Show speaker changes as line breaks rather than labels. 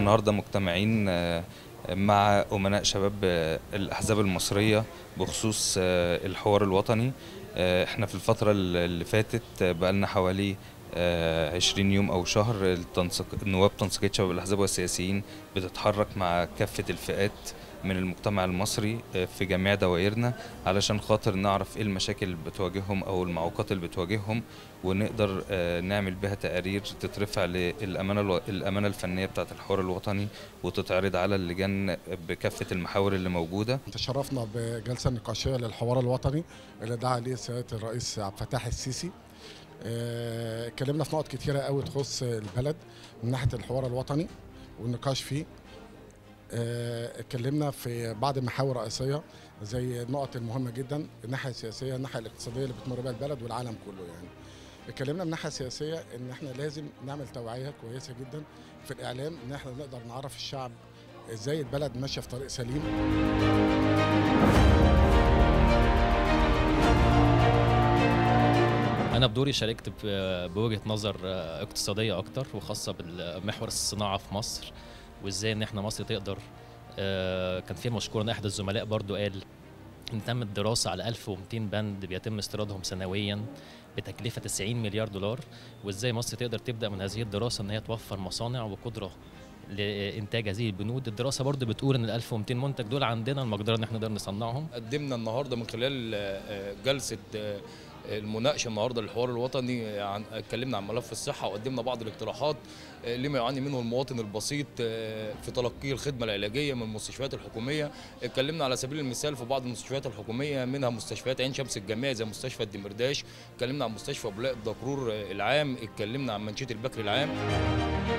النهارده مجتمعين آه، مع أمناء شباب آه، الأحزاب المصرية بخصوص آه، الحوار الوطني آه، احنا في الفترة اللي فاتت آه، بقالنا حوالي آه، 20 يوم أو شهر التنسيق النواب تنسيقية شباب الأحزاب والسياسيين بتتحرك مع كافة الفئات من المجتمع المصري آه، في جميع دوائرنا علشان خاطر نعرف ايه المشاكل اللي بتواجههم او المعوقات اللي بتواجههم ونقدر آه، نعمل بها تقارير تترفع للامانه الو- الامانه الفنيه بتاعه الحوار الوطني وتتعرض على اللجان بكافه المحاور اللي موجوده
تشرفنا بجلسة نقاشية للحوار الوطني اللي دعا عليه سيادة الرئيس عبد الفتاح السيسي آه، اتكلمنا في نقط كتيرة قوي تخص البلد من ناحية الحوار الوطني والنقاش فيه آه، اتكلمنا في بعض المحاور رئيسية زي النقط المهمة جدا الناحية السياسية الناحية الاقتصادية اللي بتمر بها البلد والعالم كله يعني اتكلمنا من الناحية السياسية ان احنا لازم نعمل توعية كويسة جدا في الاعلام ان احنا نقدر نعرف الشعب ازاي البلد ماشية في طريق سليم
انا بدوري شاركت ب- بوجهه نظر آه، اقتصاديه اكتر وخاصه بالمحور الصناعه في مصر وازاي ان احنا مصر تقدر آه، كان في مشكورا احد الزملاء برضو قال ان تمت دراسه على 1200 بند بيتم استيرادهم سنويا بتكلفه 90 مليار دولار وازاي مصر تقدر تبدا من هذه الدراسه ان هي توفر مصانع وقدره لانتاج هذه البنود الدراسه برضو بتقول ان ال 1200 منتج دول عندنا المقدره ان احنا نقدر نصنعهم
قدمنا النهارده من خلال آه، جلسه آه، المناقشه النهارده للحوار الوطني عن اتكلمنا عن ملف الصحه وقدمنا بعض الاقتراحات آه، لما يعاني منه المواطن البسيط آه، في تلقي الخدمه العلاجيه من المستشفيات الحكوميه اتكلمنا على سبيل المثال في بعض المستشفيات الحكوميه منها مستشفيات عين شمس الجامعي زي مستشفى الدمرداش اتكلمنا عن مستشفى بولاق الدكرور آه، العام اتكلمنا عن منشيه البكر العام